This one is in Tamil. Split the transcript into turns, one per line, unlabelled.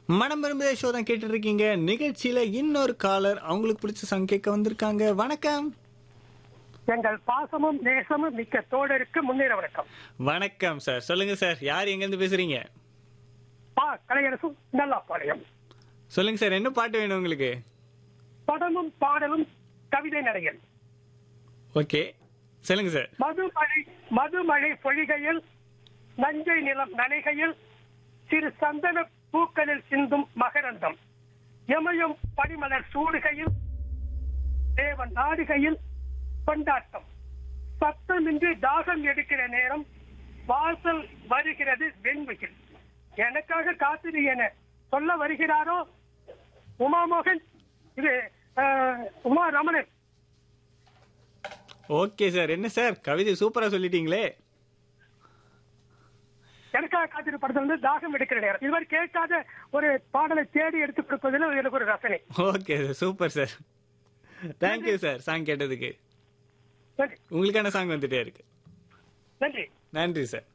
மனம் விரும்புதே ஷோ தான் கேட்டுட்டு இருக்கீங்க நிகழ்ச்சியில இன்னொரு காலர் அவங்களுக்கு பிடிச்ச சாங் கேட்க வந்திருக்காங்க வணக்கம்
எங்கள் பாசமும் நேசமும் மிக்க தோழருக்கு முன்னேற வணக்கம்
வணக்கம் சார் சொல்லுங்க சார் யார் எங்க இருந்து பேசுறீங்க
பா கலையரசும் நல்லாப்பாளையம்
சொல்லுங்க சார் என்ன பாட்டு வேணும் உங்களுக்கு
படமும் பாடலும் கவிதை நடைகள்
ஓகே சொல்லுங்க சார்
மதுமழை மதுமழை பொழிகையில் நஞ்சை நிலம் நனைகையில் சிறு சந்தன பூக்களில் சிந்தும் மகரந்தம் எமயம் பனிமலர் சூடுகையில் தேவன் நாடுகையில் கொண்டாட்டம் சத்தமின்றி தாகம் எடுக்கிற நேரம் வாசல் வருகிறது வெண்முகில் எனக்காக காத்திரு என சொல்ல வருகிறாரோ உமாமோகன் இது அஹ், உமா ரமணன்
ஓகே சார் என்ன சார் கவிதை சூப்பரா சொல்லிட்டீங்களே
எனக்காக காத்திரு படத்துல வந்து தாகம் எடுக்கிற நேரம் இதுவரை கேட்காத ஒரு பாடலை தேடி எடுத்து கொடுப்பதில் எனக்கு ஒரு ரசனை
okay sir super sir thank you sir song கேட்டதுக்கு
நன்றி
உங்களுக்கான சாங் வந்துட்டே இருக்கு
நன்றி
நன்றி சார்